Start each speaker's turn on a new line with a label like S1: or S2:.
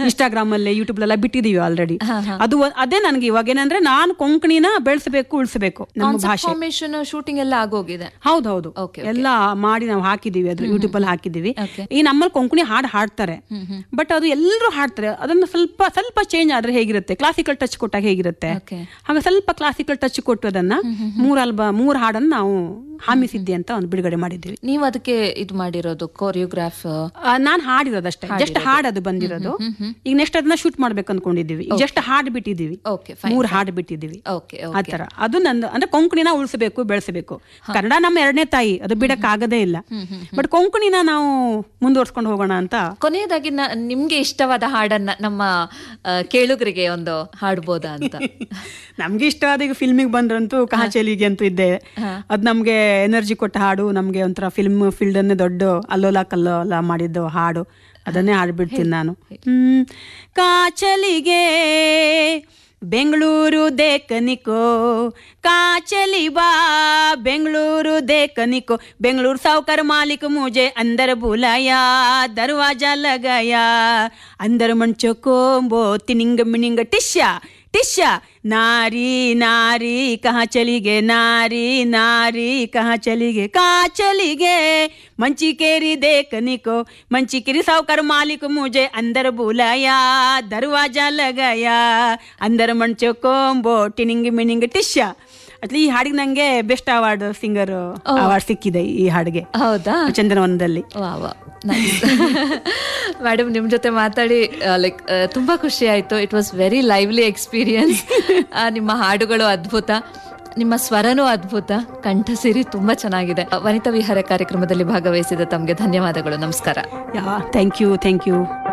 S1: Instagram ಅಲ್ಲಿ YouTube ಎಲ್ಲ ಬಿಟ್ಟಿದೀವಿ already ಅದು ಒಂದ್- ಅದೇ ನನಗೆ ಇವಾಗ ಏನಂದ್ರೆ ನಾನು ಕೊಂಕಣಿನ ಬೆಳೆಸಬೇಕು ಉಳಿಸಬೇಕು ನಮ್ಮ ಭಾಷೆ
S2: ಫಾರ್ಮೇಶನ್ ಶೂಟಿಂಗ್ ಎಲ್ಲ ಆಗೋಗಿದೆ
S1: ಹೌದೌದು
S2: Okay,
S1: ಎಲ್ಲ ಮಾಡಿ ನಾವು ಹಾಕಿದೀವಿ ಅದು ಯೂಟ್ಯೂಬ್ ಅಲ್ಲಿ ಹಾಕಿದೀವಿ
S2: Okay.
S1: ಈ ನಮ್ಮಲ್ಲಿ ಕೊಂಕಣಿ ಹಾಡು ಹಾಡ್ತಾರೆ ಬಟ್ ಅದು ಎಲ್ಲರೂ ಹಾಡ್ತಾರೆ ಅದನ್ನ ಸ್ವಲ್ಪ ಸ್ವಲ್ಪ ಚೇಂಜ್ ಆದ್ರೆ ಹೇಗಿರುತ್ತೆ ಕ್ಲಾಸಿಕಲ್ ಟಚ್ ಕೊಟ್ಟಾಗ ಹೇಗಿರುತ್ತೆ
S2: Okay.
S1: ಹಾಗೆ ಸ್ವಲ್ಪ ಕ್ಲಾಸಿಕಲ್ ಟಚ್ ಕೊಟ್ಟು ಅದನ್ನ ಮೂರ್ ಅಲ್ಬ ಮೂರ್ ಹಾಡನ್ನ ನಾವು ಹಾಮಿಸಿದ್ದೆ ಅಂತ ಒಂದು ಬಿಡುಗಡೆ ಮಾಡಿದ್ದೀವಿ
S2: ನೀವು ಅದಕ್ಕೆ ಇದು ಮಾಡಿರೋದು ಕೋರಿಯೋಗ್ರಾಫ್
S1: ಆ, ನಾನ್ ಹಾಡಿರೋದಷ್ಟೇ ಜಸ್ಟ್ ಹಾಡದು ಬಂದಿರೋದು ಈಗ ನೆಕ್ಸ್ಟ್ ಅದನ್ನ ಶೂಟ್ ಮಾಡ್ಬೇಕು ಅನ್ಕೊಂಡಿದೀವಿ ಜಸ್ಟ್ ಹಾಡ್ ಬಿಟ್ಟಿದೀವಿ
S2: ಓಕೆ
S1: ಮೂರ್ ಹಾಡು ಬಿಟ್ಟಿದೀವಿ
S2: ಓಕೆ
S1: ಆತರ ಅದು ನಂದು ಅಂದ್ರೆ ಕೊಂಕಣಿನ ಉಳಿಸಬೇಕು ಬೆಳೆಸಬೇಕು ಕನ್ನಡ ನಮ್ಮ ಎರಡನೇ ತಾಯಿ ಅದು ಬಿಡಕ್ ಆಗದೇ ಇಲ್ಲ ಬಟ್ ಕೊಂಕಣಿನ ನಾವು ಮುಂದುವರ್ಸ್ಕೊಂಡು ಹೋಗೋಣ ಅಂತ
S2: ಕೊನೆಯದಾಗಿ ನ- ನಿಮ್ಗೆ ಇಷ್ಟವಾದ ಹಾಡನ್ನ ನಮ್ಮ ಆ, ಕೇಳುಗರಿಗೆ ಒಂದು ಹಾಡ್ಬೋದಾ ಅಂತ
S1: ನಮ್ಗೆ ಇಷ್ಟವಾದ ಈಗ ಫಿಲ್ಮಿಗೆ ಬಂದ್ರಂತೂ ಕಹಾಚಲಿಗೆ ಅಂತೂ ಇದ್ದೆ ಅದ್ ನಮ್ಗೆ ಎನರ್ಜಿ ಕೊಟ್ಟ ಹಾಡು ನಮ್ಗೆ ಒಂಥರ ಫಿಲ್ಮ್ ಫೀಲ್ಡ್ ಅನ್ನೇ ದೊಡ್ಡ ಅಲ್ಲೋಲ ಕಲ್ಲೋಲ ಮಾಡಿದ್ದು ಹಾಡು ಅದನ್ನೇ ಹಾಡ್ಬಿಡ್ತೀನಿ ನಾನು ಹ್ಮ್ ಕಾಚಲಿಗೆ ಬೆಂಗಳೂರು ದೇಕನಿಕೋ ಕಾಚಲಿ ಬಾ ಬೆಂಗಳೂರು ದೇಕನಿಕೋ ಬೆಂಗಳೂರು ಸಾವುಕಾರ ಮಾಲಿक मुझे अंदर बुलाया दरवाजा लगाया अंदर मंचो कोंबो तिनिंग मिनिंग टिश्या टिश्या नारी नारी कहाँ चली गे नारी नारी कहाँ चली गे कहाँ चली गे मंची केरी देखने को मंची केरी सावकार मालिक मुझे अंदर बुलाया दरवाजा लगाया अंदर मंचो कोंबो ಟಿನಿಂಗ್ ಮಿನಿಂಗ್ ಟಿಶ್ಯಾ ಅಟ್ಲಿ ಈ ಹಾಡಿಗೆ ನಂಗೆ ಬೆಸ್ಟ್ ಅವಾರ್ಡ್ ಸಿಂಗರ್ ಅವಾರ್ಡ್ ಸಿಕ್ಕಿದೆ ಈ ಹಾಡಿಗೆ
S2: ಹೌದಾ
S1: ಚಂದನವನದಲ್ಲಿ
S2: ವಾ ವಾ ಮೇಡಮ್ ನಿಮ್ ಜೊತೆ ಮಾತಾಡಿ ಲೈಕ್ ತುಂಬಾ ಖುಷಿ ಆಯ್ತು it was very lively experience ನಿಮ್ಮ ಹಾಡುಗಳು ಅದ್ಭುತ ನಿಮ್ಮ ಸ್ವರನೂ ಅದ್ಭುತ ಕಂಠಸಿರಿ ತುಂಬಾ ಚೆನ್ನಾಗಿದೆ ವನಿತಾ ವಿಹಾರ ಕಾರ್ಯಕ್ರಮದಲ್ಲಿ ಭಾಗವಹಿಸಿದ ತಮಗೆ ಧನ್ಯವಾದಗಳು ನಮಸ್ಕಾರ
S1: yeah thank you thank you